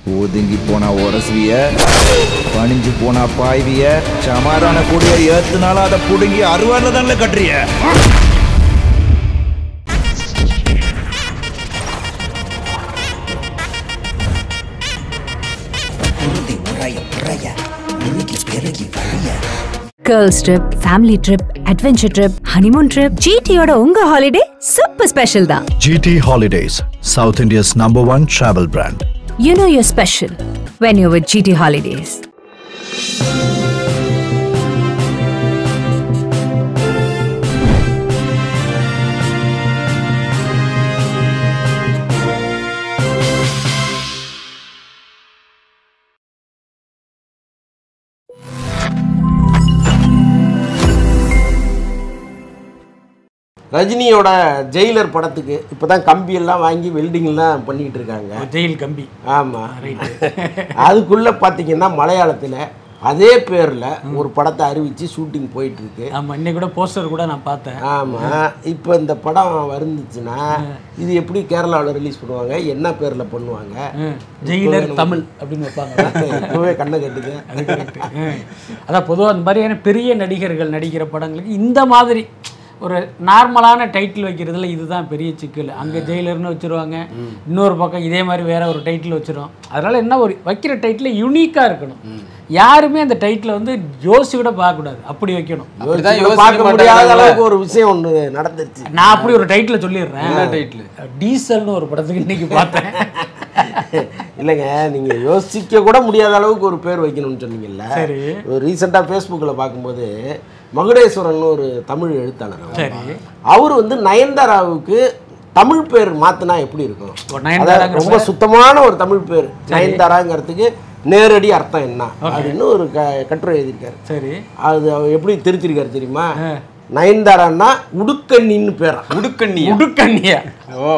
ஒதுங்கி போனா உரசுவிய பணிஞ்சு போனா பாய்விய சமாதான கூடிய ஏத்துனாலும் அதை புடுங்கி அறுவாரில் தானே கட்டுறிய girls trip family trip adventure trip honeymoon trip ஜிடியோட உங்க ஹாலிடே சூப்பர் ஸ்பெஷல் தான் GT Holidays, South India's number one travel brand. You know your special when you with GT holidays ரஜினியோட ஜெயிலர் படத்துக்கு இப்போதான் கம்பியெல்லாம் வாங்கி வெல்டிங்லாம் பண்ணிக்கிட்டு இருக்காங்க ஜெயில் கம்பி ஆமாம் அதுக்குள்ளே பார்த்தீங்கன்னா மலையாளத்தில் அதே பேரில் ஒரு படத்தை அறிவித்து ஷூட்டிங் போயிட்டு இருக்கு ஆமா இன்னைக்கு கூட போஸ்டர் கூட நான் பார்த்தேன் ஆமாம் இப்போ இந்த படம் வந்துச்சுன்னா இது எப்படி கேரளாவில் ரிலீஸ் பண்ணுவாங்க என்ன பேரில் பண்ணுவாங்க ம், ஜெயிலர் தமிழ் அப்படின்னு வைப்பாங்க இப்போவே கண்ணை கட்டுது அது கரெக்ட் அதான் பொதுவாக அந்த மாதிரியான பெரிய நடிகர்கள் நடிக்கிற படங்களுக்கு இந்த மாதிரி ஒரு நார்மலான டைட்டில் வைக்கிறதுல இதுதான் பெரிய சிக்கல் அங்கே ஜெயிலர்னு வச்சிருவாங்க இன்னொரு பக்கம் இதே மாதிரி வேற ஒரு டைட்டில் வச்சிரும் அதனால என்ன ஒரு வைக்கிற டைட்டில் யுனிக்காக இருக்கணும் யாருமே அந்த டைட்டில் வந்து யோசிச்சு கூட பார்க்கக்கூடாது அப்படி வைக்கணும் அப்படிதான் யோசிச்சு யோசிக்க பார்க்க முடியாத மாட்டாங்கல்ல. அளவுக்கு ஒரு விஷயம் ஒன்று நடந்துருச்சு நான் அப்படி ஒரு டைட்டில் சொல்லிடுறேன் என்ன title? டீசல்னு ஒரு படத்துக்கு இன்னைக்கு பார்த்தேன் இல்லைங்க நீங்க யோசிக்க கூட முடியாத அளவுக்கு ஒரு பேர் வைக்கணும்னு சொன்னீங்கல்ல சரி. ஒரு ரீசெண்டாக ஃபேஸ்புக்கில் பார்க்கும்போது மகுடேஸ்வரன் ஒரு தமிழ் எழுத்தாளர் அவர். சரி அவர் வந்து நயன்தாராவுக்கு தமிழ் பேர் மாத்தினா எப்படி இருக்கும் ஓ, நயன்தாராங்கிற அதாவது ரொம்ப சுத்தமான ஒரு தமிழ் பேர் நயன்தாராங்கிறதுக்கு நேரடி அர்த்தம் என்ன அப்படின்னு ஒரு க கட்டுரை எழுதியிருக்காரு சரி அது அவர் எப்படி திருத்திருக்காரு தெரியுமா நயன்தாரான்னா உடுக்கண்ணின்னு பேரா உடுக்கண்ணியா உடுக்கண்ணியா ஓ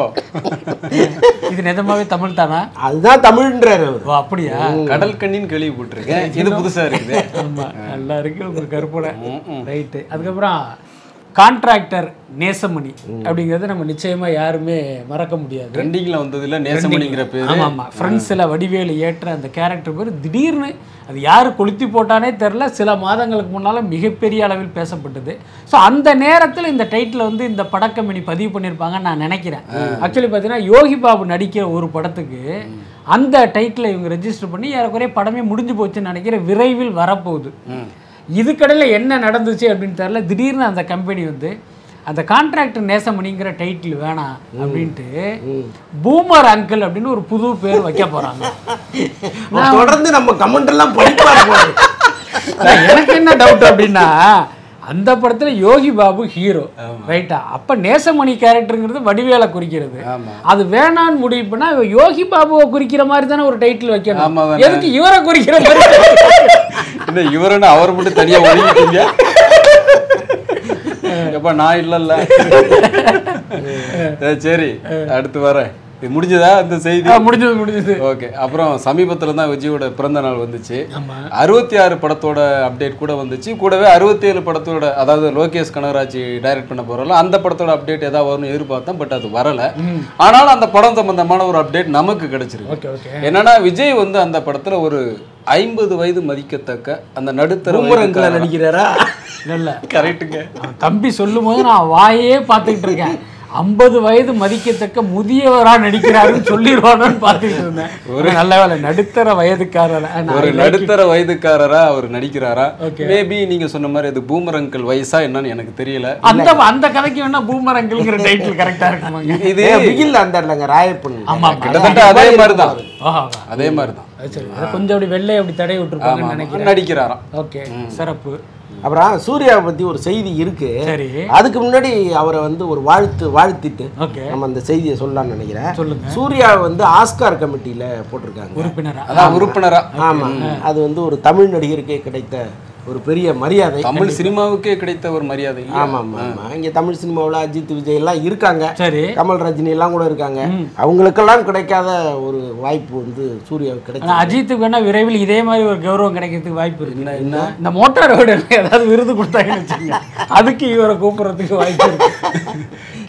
இது நிஜமாவே தமிழ் தானா அதுதான் தமிழ்ன்றாரு அவர் ஓ அப்படியா கடல் கண்ணின்னு கேள்விப்பட்டிருக்கேன் இது புதுசா இருக்குது ஆமா நல்லா இருக்கு உங்க கருப்படை ரைட்டு அதுக்கப்புறம் கான்ட்ராக்டர் நேசமணி அப்படிங்கிறது நம்ம நிச்சயமா யாருமே மறக்க முடியாது ட்ரெண்டிங்ல வந்ததுல நேசமணிங்கிற பேரு ஆமா ஆமா ஃப்ரெண்ட்ஸில் வடிவேலு ஏற்ற அந்த கேரக்டர் பேர் திடீர்னு அது யார் கொளுத்தி போட்டானே தெரில சில மாதங்களுக்கு முன்னால் மிகப்பெரிய அளவில் பேசப்பட்டது ஸோ அந்த நேரத்தில் இந்த டைட்டில் வந்து இந்த படக்கம்பெனி பதிவு பண்ணியிருப்பாங்கன்னு நான் நினைக்கிறேன் ஆக்சுவலி பார்த்தீங்கன்னா யோகி பாபு நடிக்கிற ஒரு படத்துக்கு அந்த டைட்டில் இவங்க ரெஜிஸ்டர் பண்ணி ஏறக்குறைய படமே முடிஞ்சு போச்சுன்னு நினைக்கிறேன் விரைவில் வரப்போகுது இதுக்கடையில் என்ன நடந்துச்சு அப்படின்னு தெரில திடீர்னு அந்த கம்பெனி வந்து அந்த கான்ட்ராக்டர் நேசமணிங்கிற டைட்டில் வேணாம் அப்படின்ட்டு பூமர் அங்கிள் அப்படின்னு ஒரு புது பேர் வைக்க போறாங்க அவர் தொடர்ந்து நம்ம கமெண்ட் எல்லாம் படிப்பாரு போல. அதான் எனக்கு என்ன டவுட் அப்படின்னா அந்த படத்துல யோகி பாபு ஹீரோ ரைட்டா அப்ப நேசமணி கேரக்டருங்கிறது வடிவேலை குறிக்கிறது அது வேணான்னு முடிவு பண்ணா இவன் யோகி பாபுவை குறிக்கிற மாதிரி தானே ஒரு டைட்டில் ஆமா வைக்கணும் தானே. எதுக்கு இவரை குறிக்கிற மாதிரி என்ன இவருன்னு அவர் மட்டும் தனியா ஒதுங்கிட்டீங்க எப்பா நான் இல்லல்ல சரி, சரி அடுத்து வரேன் இது முடிஞ்சதா இந்த செய்தி ஆ, முடிஞ்சது முடிஞ்சது ஓகே அப்புறம் சமீபத்தில் தான் விஜயோட பிறந்த நாள் வந்துச்சு அறுபத்தி ஆறு படத்தோட அப்டேட் கூட வந்துச்சு கூடவே அறுபத்தி ஏழு படத்தோட அதாவது லோகேஷ் கனகராஜ் டைரக்ட் பண்ண போறல அந்த படத்தோட அப்டேட் ஏதாவது வரும்னு எதிர்பார்த்தேன் பட் அது வரல ஆனாலும் அந்த படம் சம்பந்தமான ஒரு அப்டேட் நமக்கு கிடைச்சிருக்கு ஓகே ஓகே என்னன்னா விஜய் வந்து அந்த படத்துல ஒரு ஐம்பது வயது மதிக்கத்தக்க அந்த நடுத்தர பூமர் அங்கிளா நடிக்கிறாரா இல்ல இல்ல கரெக்டுங்க அவன் தம்பி சொல்லும் போது நான் வாயே பார்த்துக்கிட்டு இருக்கேன் ஐம்பது வயது மதிக்கத்தக்க முதியவரா நடிக்கிறாருன்னு சொல்லிடுவானோன்னு பார்த்துக்கிட்டு இருந்தேன் ஒரு நல்ல வேலை நடுத்தர வயதுக்காரர் நான் ஒரு like it. நடுத்தர வயதுக்காரரா அவர் நடிக்கிறாரா Okay. மேபி நீங்க சொன்ன மாதிரி அது பூமர் அங்கிள் வயசா என்னன்னு எனக்கு தெரியல அந்த அந்த கதைக்கு வேணா பூமர் அங்கிள்ங்கிற டைட்டில் கரெக்டா இருக்குமாங்க இது ஏ, பிகில் அந்த இல்லைங்க ராயப்பன் ஆமா கிட்டத்தட்ட அதே மாதிரி தான் ஆஹா அதே மாதிரி தான் அது சரி அதை கொஞ்சம் அப்படி வெள்ளை அப்படி தடை விட்டுருப்பாங்கன்னு நினைக்கிறேன் நடிக்கிறாராம் ஓகே சிறப்பு அப்புறம் சூர்யாவை பத்தி ஒரு செய்தி இருக்கு சரி அதுக்கு முன்னாடி அவரை வந்து ஒரு வாழ்த்து வாழ்த்திட்டு ஓகே நம்ம அந்த செய்தியை சொல்லலாம்னு நினைக்கிறேன் சொல்லுங்க சூர்யா வந்து ஆஸ்கார் கமிட்டியில போட்டிருக்காங்க உறுப்பினரா அதான் உறுப்பினரா ஆமா அது வந்து ஒரு தமிழ் நடிகருக்கே கிடைத்த ஒரு பெரிய மரியாதை தமிழ் சினிமாவுக்கே கிடைத்த ஒரு மரியாதை ஆமா ஆமா ஆமா இங்க தமிழ் சினிமாவில் அஜித் விஜய் எல்லாம் இருக்காங்க சரி கமல் ரஜினி எல்லாம் கூட இருக்காங்க அவங்களுக்கெல்லாம் கிடைக்காத ஒரு வாய்ப்பு வந்து சூர்யாவுக்கு ஆனா கிடைக்கும் அஜித்துக்கு வேணா விரைவில் இதே மாதிரி ஒரு கௌரவம் கிடைக்கிறதுக்கு வாய்ப்பு இருக்கு என்ன இந்த மோட்டார் ரோடு ஏதாவது விருது கொடுத்தாங்கன்னு வச்சுக்கோங்க அதுக்கு இவரை கூப்பிடுறதுக்கு வாய்ப்பு இருக்கு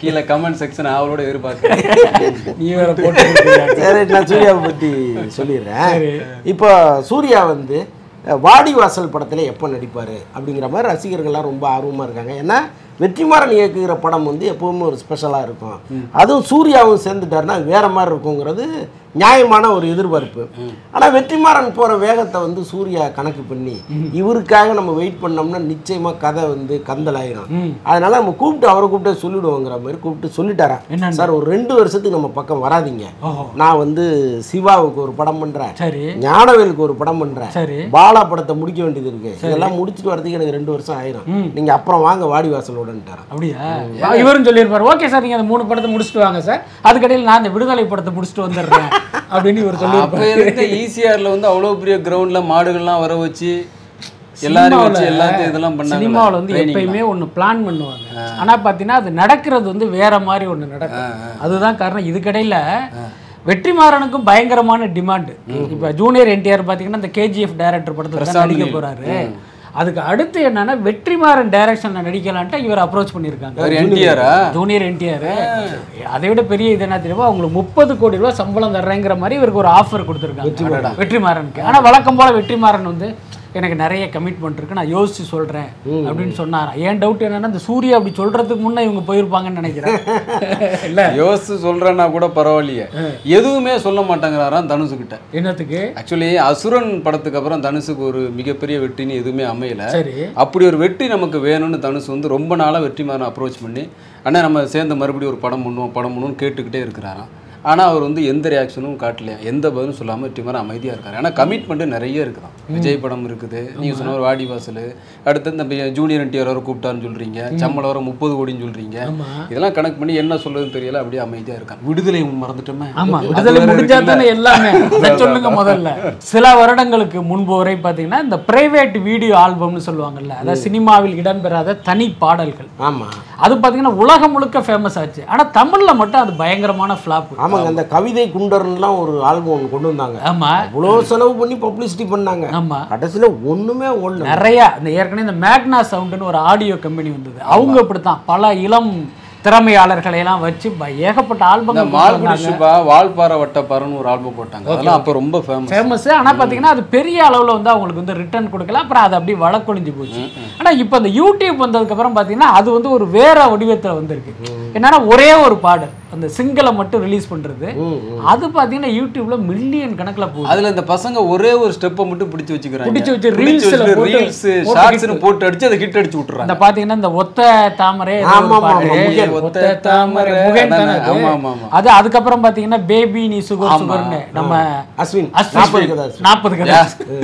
கீழே கமெண்ட் செக்ஷன் அவளோட எதிர்பார்க்கிறேன் நீ வேற போட்டு கொடுக்குறியா? சரி நான் சூர்யாவை பற்றி சொல்லிடுறேன் இப்போ சூர்யா வந்து அஹ், வாடிவாசல் படத்தில் எப்போ நடிப்பார் அப்படிங்கிற மாதிரி ரசிகர்கள்லாம் ரொம்ப ஆர்வமாக இருக்காங்க ஏன்னா வெற்றிமாறன் இயக்குகிற படம் வந்து எப்பவுமே ஒரு ஸ்பெஷலாக இருக்கும் அதுவும் சூர்யாவும் சேர்ந்துட்டாருன்னா அது வேற மாதிரி இருக்குங்கிறது நியாயமான ஒரு எதிர்பார்ப்பு ஆனால் வெற்றிமாறன் போகிற வேகத்தை வந்து சூர்யா கணக்கு பண்ணி இவருக்காக நம்ம வெயிட் பண்ணோம்னா நிச்சயமாக கதை வந்து கந்தலாயிரும் அதனால நம்ம கூப்பிட்டு அவரை கூப்பிட்டு சொல்லிடுவோங்கிற மாதிரி கூப்பிட்டு சொல்லிட்டாராம் என்னன்னு? சார் ஒரு ரெண்டு வருஷத்துக்கு நம்ம பக்கம் வராதீங்க ஓஹோ நான் வந்து சிவாவுக்கு ஒரு படம் பண்றேன் சரி ஞானவேலுக்கு ஒரு படம் பண்றேன் சரி பாலா படத்தை முடிக்க வேண்டியது இருக்கு இதெல்லாம் முடிச்சிட்டு வரதுக்கு எனக்கு ரெண்டு வருஷம் ஆயிரும் நீங்க அப்புறம் வாங்க வாடிவாசலோடன்ட்டாராம் அப்படியா இவரும் சொல்லியிருப்பாரு ஓகே சார் நீங்க அந்த மூணு படத்தை முடிச்சுட்டு வாங்க சார் அதுக்கடையில் நான் இந்த விடுதலை படத்தை முடிச்சுட்டு வந்துடுறேன் அப்படின்னு இவர் அப்ப சொல்லியிருப்பாரு இருந்த ஈசிஆர்ல வந்து அவ்வளவு பெரிய கிரவுண்ட்ல மாடுகள்லாம் வர வச்சு எல்லாரும் வச்சு எல்லாத்தையும் இதெல்லாம் பண்ணாங்க சினிமாவில் வந்து எப்பயுமே ஒன்று பிளான் பண்ணுவாங்க ஆனா பார்த்தீங்கன்னா அது நடக்கிறது வந்து வேற மாதிரி ஒன்று நடக்கும் அதுதான் காரணம் இதுக்கடையில் வெற்றிமாறனுக்கும் பயங்கரமான டிமாண்டு இப்போ ஜூனியர் என்டிஆர் பார்த்தீங்கன்னா இந்த கேஜிஎஃப் டைரக்டர் படத்தில் தான் நடிக்க போறாரு அதுக்கு அடுத்து என்னன்னா வெற்றிமாறன் டைரக்ஷனில் நடிக்கலான்ட்டு இவர் அப்ரோச் பண்ணியிருக்காங்க அவர் என்டிஆரா ஜூனியர் என்டிஆர் அதை விட பெரிய இது என்ன தெரியுமா அவங்களுக்கு முப்பது கோடி ரூபாய் சம்பளம் தர்றேங்கிற மாதிரி இவருக்கு ஒரு ஆஃபர் கொடுத்துருக்காங்க வெற்றிமாறனுக்கு ஆனா வழக்கம் போல வெற்றிமாறன் வந்து எனக்கு நிறைய கமிட்மெண்ட் இருக்கு நான் யோசிச்சு சொல்றேன் அப்படின்னு சொன்னாராம் ஏன் டவுட் என்னன்னா இந்த சூர்யா அப்படி சொல்றதுக்கு முன்னே இவங்க போயிருப்பாங்கன்னு நினைக்கிறேன் இல்ல யோசிச்சு சொல்றேன்னா கூட பரவாயில்லையே எதுவுமே சொல்ல மாட்டேங்கிறாராம் தனுஷு கிட்ட என்னத்துக்கு ஆக்சுவலி அசுரன் படத்துக்கு அப்புறம் தனுஷுக்கு ஒரு மிகப்பெரிய வெற்றின்னு எதுவுமே அமையல சரி அப்படி ஒரு வெற்றி நமக்கு வேணும்னு தனுஷ் வந்து ரொம்ப நாளாக வெற்றிமாறன் அப்ரோச் பண்ணி அண்ணா நம்ம சேர்ந்து மறுபடியும் ஒரு படம் பண்ணுவோம் படம் பண்ணுவோம்னு கேட்டுக்கிட்டே இருக்கிறாராம் ஆனால் அவர் வந்து எந்த ரியாக்ஷனும் காட்டலையா எந்த பதிலும் சொல்லாமல் வெற்றிமாறன் அமைதியாக இருக்காரு ஏன்னா கமிட்மெண்ட் நிறைய இருக்குதான் விஜய் படம் இருக்குது நீங்கள் சொன்ன ஒரு வாடி வாசல் அடுத்து இந்த பி- ஜூனியர் என்டிஆர் வர கூப்பிட்டான்னு சொல்கிறீங்க சம்பளம் வர முப்பது கோடின்னு சொல்கிறீங்க ஆமா இதெல்லாம் கணக்கு பண்ணி என்ன சொல்றதுன்னு தெரியல அப்படியே அமைதியாக இருக்கான் விடுதலை மறந்துட்டோமே ஆமா அது விடுதலை வேற முடிஞ்சா இருக்குல்ல. தானே எல்லாமே அதை சொல்லுங்க முதல்ல சில வருடங்களுக்கு முன்பு வரை பாத்தீங்கன்னா இந்த பிரைவேட் வீடியோ ஆல்பம்னு சொல்லுவாங்கல்ல அதாவது சினிமாவில் இடம்பெறாத தனி பாடல்கள் ஆமா அது பாத்தீங்கன்னா உலகம் முழுக்க ஃபேமஸ் ஆச்சு ஆனா தமிழ்ல மட்டும் அது பயங்கரமான ஃபிளாப் ஆமாங்க அந்த கவிதை குண்டர்லாம் ஒரு ஆல்பம் ஒன்று கொண்டு வந்தாங்க ஆமா அவ்வளோ செலவு பண்ணி பப்ளிசிட்டி பண்ணாங்க ஆமா கடைசியில ஒண்ணுமே ஓடல நிறைய இந்த ஏற்கனவே இந்த மேக்னா சவுண்டுன்னு ஒரு ஆடியோ கம்பெனி வந்தது அவங்க இப்படித்தான் பல இளம் திறமையாளர்களை எல்லாம் வச்சு ப- ஏகப்பட்ட இந்த ஆல்பம் மால்குடி சுபா வால்பாறை வட்டப்பாறைன்னு ஒரு ஆல்பம் போட்டாங்க அதெல்லாம் அப்போ ரொம்ப ஃபேமஸ் ஃபேமஸ் ஆனா பாத்தீங்கன்னா அது பெரிய அளவுல வந்து அவங்களுக்கு வந்து ரிட்டர்ன் கொடுக்கல அப்புறம் அது அப்படியே வழக்கொழிஞ்சு போச்சு ஆனா இப்போ இந்த யூடியூப் வந்ததுக்கு அப்புறம் பாத்தீங்கன்னா அது வந்து ஒரு வேற வடிவத்துல வந்திருக்கு என்னன்னா ஒரே ஒரு பாடல் அந்த சிங்கிளை மட்டும் ரிலீஸ் பண்றது அது பாத்தீங்கன்னா யூடியூப்ல மில்லியன் கணக்குல போகுது அதுல இந்த பசங்க ஒரே ஒரு ஸ்டெப்பை மட்டும் பிடிச்சு வச்சுக்கிறாங்க பிடிச்சு வச்சு reelsல போட்டு- ரீல்ஸ் போட்டு ஷார்ட்ஸ்னு போட்டு அடிச்சு அதை ஹிட் அடிச்சு விட்டுறாங்க இந்த பாத்தீங்கன்னா இந்த ஒத்த தாமரை ஏதோ ஆமா, ஒரு ஆமா, பாட்டு. ஆமா, முகேன். ஒத்த தாமரை முகேன் தானே அது? ஆமா, ஆமா, ஆமா. அது அதுக்கப்புறம் பாத்தீங்கன்னா பேபி நீ சுகர் சுகர்னு நம்ம அஸ்வின் அஸ்வின் நாற்பது கதை அஸ்வின். நாற்பது கதை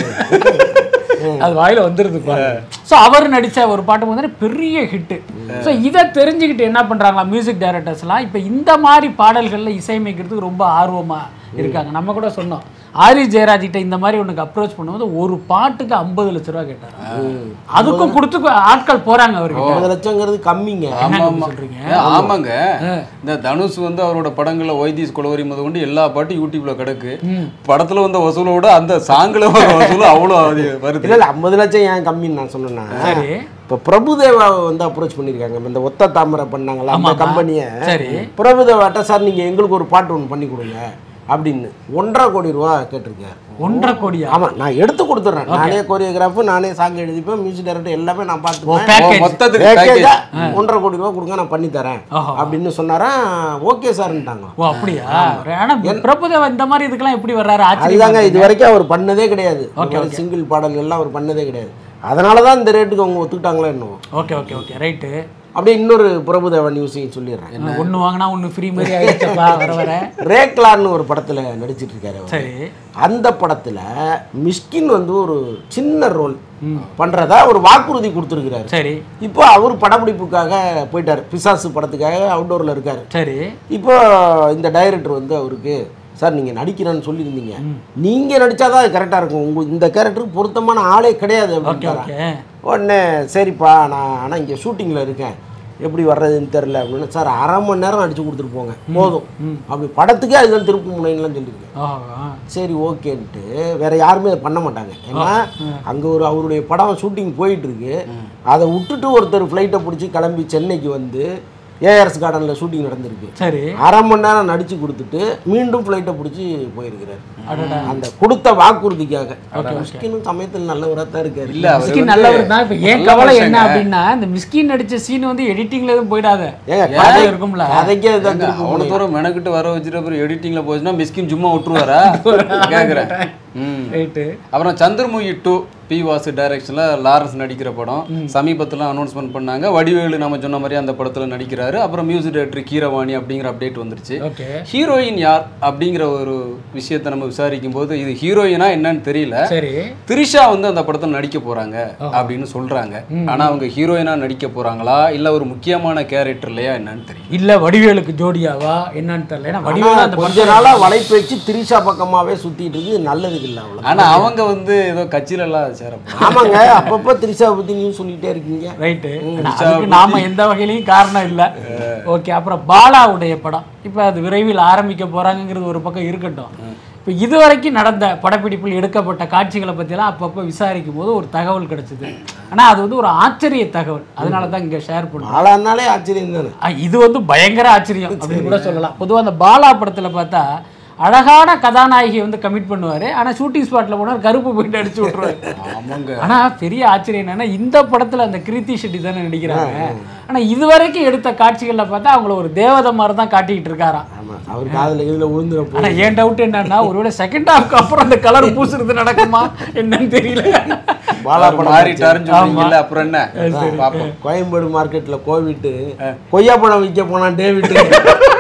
அது வாயில வந்துருது ஸோ அவர் நடிச்ச ஒரு பாட்டு வந்து பெரிய ஹிட்டு ஸோ இதை தெரிஞ்சுக்கிட்டு என்ன பண்றாங்களா மியூசிக் டைரக்டர்ஸ்லாம் இப்போ இந்த மாதிரி பாடல்கள்ல இசையமைக்கிறதுக்கு ரொம்ப ஆர்வமா இருக்காங்க நம்ம கூட சொன்னோம் ஆரி ஜெயராஜ் கிட்ட இந்த மாதிரி உனக்கு அப்ரோச் பண்ணும்போது ஒரு பாட்டுக்கு ஐம்பது லட்ச ரூபா கேட்டாரு அதுக்கும் கொடுத்து ஆட்கள் போறாங்க அவர்கிட்ட ஐம்பது லட்சங்கிறது கம்மிங்க ஆமா என்னங்க ஆமா சொல்றீங்க? ஏன், ஆமாங்க இந்த தனுஷ் வந்து அவரோட படங்கள்ல ஒய்தீஸ் குலவரி முத கொண்டு எல்லா பாட்டும் யூடியூப்ல கிடக்கு படத்துல வந்த வசூலை விட அந்த சாங்கில் வர வசூல் அவ்வளோ அது வருது இல்ல இல்ல ஐம்பது லட்சம் ஏன் கம்மின்னு நான் சொன்னேன்னா சரி இப்போ பிரபுதேவா வந்து அப்ரோச் பண்ணியிருக்காங்க இந்த ஒத்த தாமரை பண்ணாங்களா அந்த ஆமாமா. கம்பெனியை சரி பிரபுதேவாட்ட சார் நீங்க எங்களுக்கு ஒரு பாட்டு ஒன்று பண்ணி கொடுங்க அப்படின்னு ஒன்றரை கோடி ரூபா கேட்டிருக்காரு ஒன்றரை கோடியா ஆமா நான் எடுத்து கொடுத்துட்றேன் நானே கோரியோகிராஃப் நானே சாங் எழுதிப்பேன் மியூசிக் டைரக்டர் எல்லாமே நான் ஓ பார்த்துப்பேன் பேக்கேஜ் மொத்தத்துக்கு பேக்கேஜா பேக்கேஜ் ஒன்றரை கோடி ரூபா கொடுங்க நான் பண்ணி தரேன் ஆஹா. அப்படின்னு சொன்னாரா ஓகே சார்ன்ட்டாங்க ஓ அப்படியா ஆனா பிரபுதேவா இந்த மாதிரி இதுக்கெல்லாம் எப்படி வர்றாரு அதுதாங்க ஆச்சரியம் இது வரைக்கும் அவர் பண்ணதே கிடையாது சிங்கிள் பாடல் எல்லாம் அவர் பண்ணதே கிடையாது அதனால தான் இந்த ரேட்டுக்கு அவங்க ஒத்துக்கிட்டாங்களோ என்னவோ ஓகே ஓகே ஓகே ரைட்டு அப்படியே இன்னொரு பிரபுதேவா நியூஸையும் சொல்லிடுறேன் ஒண்ணு வாங்கினா ஒண்ணு ஃப்ரீ மாதிரி ஆயிடுச்சப்பா வர வர ரேக்லான்னு ஒரு படத்துல நடிச்சிட்டு இருக்காரு அவர். சரி அந்த படத்துல மிஷ்கின் வந்து ஒரு சின்ன ரோல் பண்றதா ஒரு வாக்குறுதி கொடுத்துருக்கிறாரு சரி இப்போ அவர் படப்பிடிப்புக்காக போயிட்டாரு பிசாசு படத்துக்காக அவுட்டோர்ல இருக்காரு சரி இப்போ இந்த டைரக்டர் வந்து அவருக்கு சார் நீங்க நடிக்கிறேன்னு சொல்லியிருந்தீங்க நீங்க நடிச்சாதான் அது கரெக்டா இருக்கும் உங்க இந்த கேரக்டருக்கு பொருத்தமான ஆளே கிடையாது ஓகே அப்படின்னு ஓகே உடனே சரிப்பா நான் ஆனால் இங்கே ஷூட்டிங்கில் இருக்கேன் எப்படி வர்றதுன்னு தெரில அப்படின்னு சார் அரை மணி நேரம் அடிச்சு கொடுத்துட்டு போங்க போதும் அப்படி படத்துக்கே அதுதான் திருப்பு முனைலாம் சொல்லியிருக்கேன் ஓஹோ சரி ஓகேன்ட்டு வேற யாருமே அதை பண்ண மாட்டாங்க ஏன்னா அங்கே ஒரு அவருடைய படம் ஷூட்டிங் போயிட்டு இருக்கு அதை விட்டுட்டு ஒருத்தர் ஃப்ளைட்டை பிடிச்சி கிளம்பி சென்னைக்கு வந்து ஏஆர்எஸ் கார்டனில் ஷூட்டிங் நடந்திருக்கு சரி அரை மணி நேரம் நடிச்சு கொடுத்துட்டு மீண்டும் ஃப்ளைட்டை பிடிச்சி போயிருக்கிறார் அடடா. அந்த கொடுத்த வாக்குறுதிக்காக மிஸ்கினும் சமயத்தில் நல்லவராக தான் இருக்காரு இல்ல அவர் மிஸ்கின் வந்து நல்லவர் தான் இப்போ ஏன் நல்ல கவலை என்ன மனுஷங்க. அப்படின்னா இந்த மிஸ்கின் நடிச்ச சீன் வந்து எடிட்டிங்ல எதுவும் போயிடாத ஏங்க கதை கதை இருக்கும்ல கதைக்கே இதான் ஏங்க, திருப்பி அவ்வளவு தூரம் மெனக்கிட்டு வர வச்சுட்டு அப்புறம் எடிட்டிங்ல போச்சுன்னா மிஸ்கின் சும்மா விட்டுருவாரா கேக்குறேன் ம். ரைட்டு அப்புறம் சந்திரமுகி டூ பி வாசு டைரக்ஷன்ல லாரன்ஸ் நடிக்கிற படம் சமீபத்துல அனௌன்ஸ்மெண்ட் பண்ணாங்க வடிவேலு நம்ம சொன்ன மாதிரி அந்த படத்துல நடிக்கிறாரு அப்புறம் மியூசிக் டைரக்டர் கீரவாணி அப்படிங்கிற அப்டேட் வந்துருச்சு ஓகே ஹீரோயின் யார் அப்படிங்கிற ஒரு விஷயத்தை நம்ம விசாரிக்கும் போது இது ஹீரோயினா என்னன்னு தெரியல சரி திரிஷா வந்து அந்த படத்துல நடிக்க போறாங்க அப்படின்னு சொல்றாங்க ஆனா அவங்க ஹீரோயினா நடிக்க போறாங்களா இல்ல ஒரு முக்கியமான கேரக்டர் இல்லையா என்னன்னு தெரியும் இல்ல வடிவேலுக்கு ஜோடியாவா என்னன்னு தெரியல ஏன்னா வடிவேலு அந்த கொஞ்ச படத்துல நாளா வலைப்பு வச்சு திரிஷா பக்கமாவே சுத்திட்டு இருக்கு இது நல்லதுக்கு இல்லை அவ்வளோ ஆனா அவங்க வந்து ஏதோ கட்சியில எல்லாம் சேரப்போம் ஆமாங்க அப்பப்போ திரிஷாவை பத்தி நியூஸ் சொல்லிட்டே இருக்கீங்க ரைட்டு அதுக்கு நாம எந்த வகையிலையும் காரணம் இல்ல ஓகே அப்புறம் பாலாவுடைய படம் இப்போ அது விரைவில் ஆரம்பிக்க போறாங்கங்கிறது ஒரு பக்கம் இருக்கட்டும் இப்போ இதுவரைக்கும் நடந்த படப்பிடிப்பில் எடுக்கப்பட்ட காட்சிகளை பற்றியெல்லாம் அப்பப்போ விசாரிக்கும் போது ஒரு தகவல் கிடைச்சது ஆனா அது வந்து ஒரு ஆச்சரிய தகவல் அதனால தான் இங்க ஷேர் பண்ணுறோம் ஆளானாலே ஆச்சரியம் தானே ஆ, இது வந்து பயங்கர ஆச்சரியம் அப்படின்னு கூட சொல்லலாம் பொதுவா அந்த பாலா படத்துல பார்த்தா அழகான கதாநாயகி வந்து கமிட் பண்ணுவாரு ஆனா ஷூட்டிங் ஸ்பாட்ல போனா கருப்பு போயிட்டு அடிச்சு விட்டுருவாரு ஆமாங்க ஆனா பெரிய ஆச்சரியம் என்னன்னா இந்த படத்துல அந்த கிருத்தி ஷெட்டி தானே நடிக்கிறாங்க ஆனா இதுவரைக்கும் எடுத்த காட்சிகள்ல பார்த்தா அவங்கள ஒரு தேவதை மாதிரி தான் காட்டிக்கிட்டு இருக்காராம் ஆமா அவர் காதுல இதுல விழுந்துற போ ஆனா என் டவுட் என்னன்னா ஒருவேளை செகண்ட் ஹாஃப்க்கு அப்புறம் அந்த கலர் பூசுறது நடக்குமா என்னன்னு தெரியல பாலா அவர் படம் மாறிட்டாருன்னு சொல்றீங்கல்ல அப்புறம் என்ன பாப்போம் கோயம்பேடு மார்க்கெட்ல கோவிட்டு கொய்யா பழம் விற்க போனான் டேவிட்